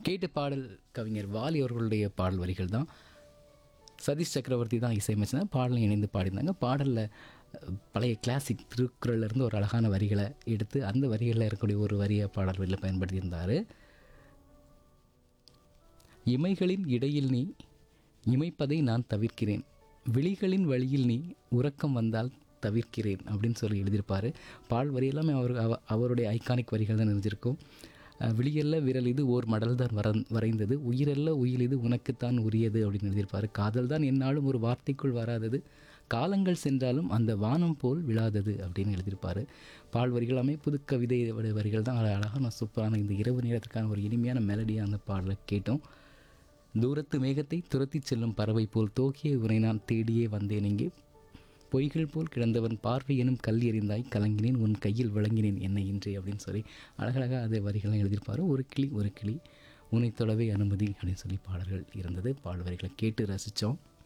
கேட்ட பாடல் கவிஞர் வாலி அவர்களுடைய பாடல் வரிகள் தான் சதீஷ் சக்கரவர்த்தி தான் இசையமைச்சா பாடலும் இணைந்து பாடியிருந்தாங்க பாடலில் பழைய கிளாசிக் திருக்குறள்ல இருந்து ஒரு அழகான வரிகளை எடுத்து அந்த வரிகளில் இருக்கக்கூடிய ஒரு வரியை பாடல் வரியில் பயன்படுத்தியிருந்தார் இமைகளின் இடையில் நீ இமைப்பதை நான் தவிர்க்கிறேன் விழிகளின் வழியில் நீ உறக்கம் வந்தால் தவிர்க்கிறேன் அப்படின்னு சொல்லி எழுதியிருப்பார் பால் வரி எல்லாமே அவர் அவ- அவருடைய ஐகானிக் வரிகள் தான் இருந்திருக்கும் அஹ், விழியல்ல விரல் இது ஓர் மடல் தான் வர வரைந்தது உயிரல்ல உயில் இது உனக்குத்தான் உரியது அப்படின்னு எழுதியிருப்பார் காதல் தான் என்னாலும் ஒரு வார்த்தைக்குள் வராதது காலங்கள் சென்றாலும் அந்த வானம் போல் விழாதது அப்படின்னு எழுதியிருப்பார் பால் வரிகள் எல்லாமே புது கவிதை வரிகள் தான் அழகான சூப்பரான இந்த இரவு நேரத்துக்கான ஒரு இனிமையான மெலடியாக அந்த பாடலை கேட்டோம் தூரத்து மேகத்தை துரத்திச் செல்லும் பறவை போல் தோக்கிய உரை நான் தேடியே வந்தேன் இங்கே பொய்கள் போல் கிடந்தவன் பார்வை எனும் கல் எறிந்தாய் கலங்கினேன் உன் கையில் விளங்கினேன் என்னை இன்றே அப்படின்னு சொல்லி அழகழகாக அது வரிகளை எழுதியிருப்பார் ஒரு கிளி ஒரு கிளி உன்னை தொலைவே அனுமதி அப்படின்னு சொல்லி பாடல்கள் இருந்தது பாடல் வரிகளை கேட்டு ரசித்தோம்